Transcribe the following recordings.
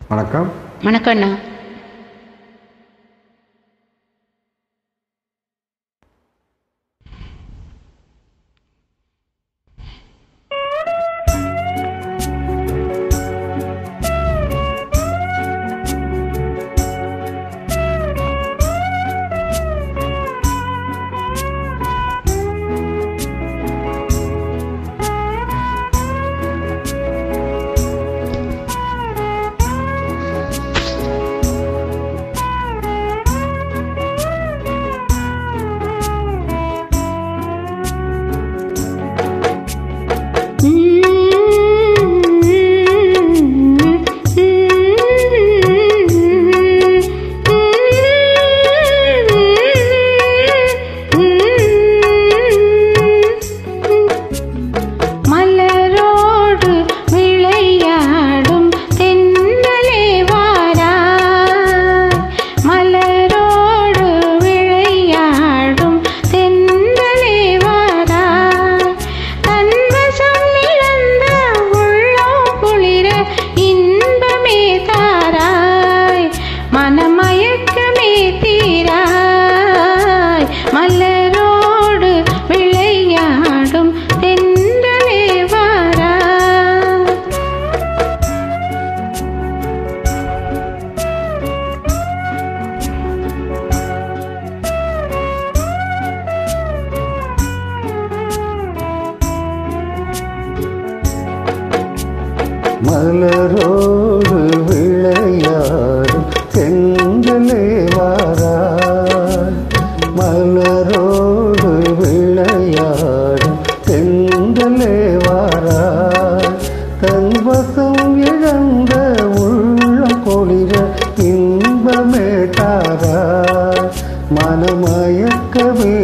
வணக்கம் வணக்கம் அண்ணா மலரோடு விளையாடும் தென்றலே வாராய் மலரோடு விளையாடும் தென்றலே வாராய் தன்வசம் இழந்த உள்ளம் குளிர இன்பமே தாராய் மனமயக்கமே தீராய் மலரோடு விளையாடும் தென்றலே வாராய் மலரோடு விளையாடும் செங்கலே வாராய் மலரோடு விளையாடும் செங்கலே வாராய் தன் வசம் இழந்த உள்ளம் கொளிர இன்பமே தாராய் மனமயக்கமே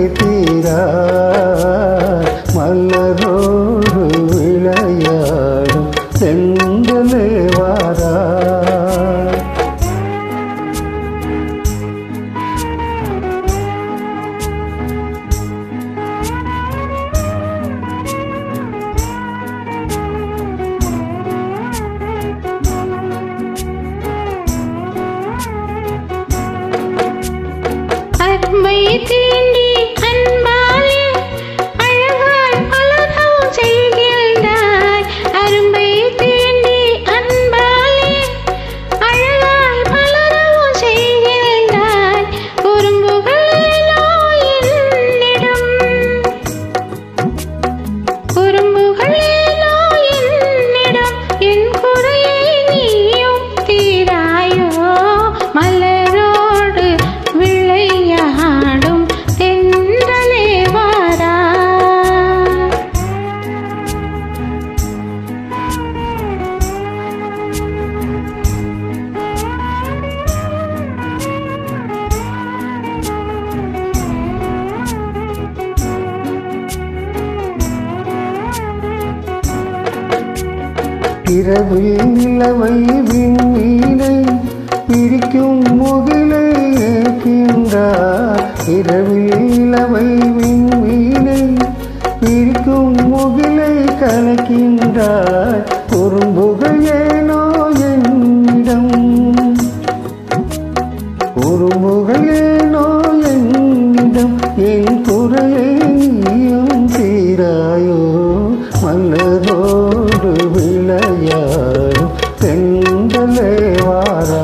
தீராய் மலரோடு விளையாடும் செங்கலே வாராய் அருமை தீண்டி அன்பாலே அழகாய் பலதம் செய்கின்றாய் அருமை தீண்டி அன்பாலே அழகாய் பலதம் செய்கின்றாய் குறும்புகளோ என்னிடம் குறும்புகளேனோ என்னிடம் என் குறையை நீயும் தீராயோ மலரோடு விளையாடும் தென்றலே வாரா இரவில் நிலவை விண்மீனை பிரிக்கும் முகிலை ஏற்கின்றார் இரவில் நிலவை விண்மீனை பிரிக்கும் முகிலை கலக்கின்றார் குறும்புகள் ஏனோ என்னிடம் குறும்புகள் ஏனோ என்னிடம் என் குறையை நீயும் தீராயோ மலரோடு விளையாடும் தென்றலே வாரா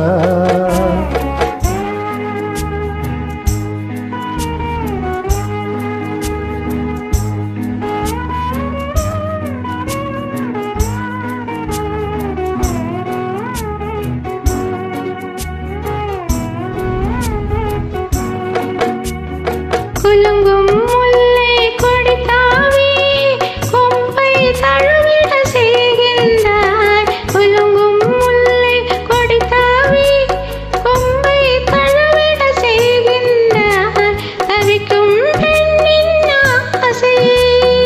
குலுங்கும் முல்லை கொடி தாவி கொம்பை தழுவிட செய்கின்றாய் குலுங்கும் முல்லை கொடி தாவி கொம்பை தழுவிட செய்கின்றாய் தவிக்கும் பெண்ணின் ஆசையை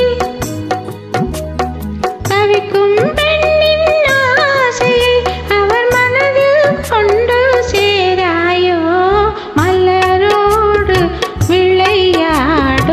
தவிக்கும் பெண்ணின் ஆசையை அவர் மனதில் கொண்டு சேராயோ மலரோடு விளையாடும்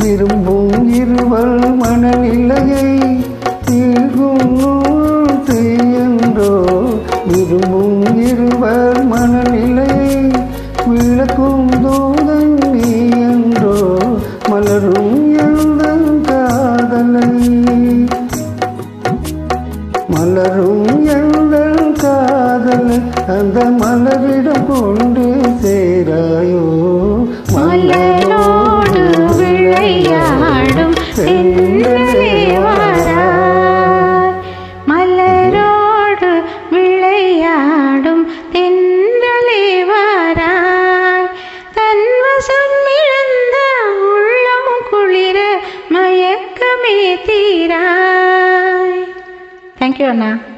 விரும்பும் இருவர் மனநிலையை தீர்க்கும் நூல் தீயன்றோ விரும்பும் இருவர் மனநிலையை விளக்கும் தூதன் நீ என்றோ மலரும் எந்த காதலை மலரும் எங்கள் காதலை அந்த மலரிடம் கொண்டு சேராயோ மலரோடு விளையாடும் தென்றலே வாராய் மலரோடு விளையாடும் தென்றலே வாராய் தன்வசம் இழந்த உள்ளம் குளிர மயக்கமே தீராய் தேங்க்யூ அண்ணா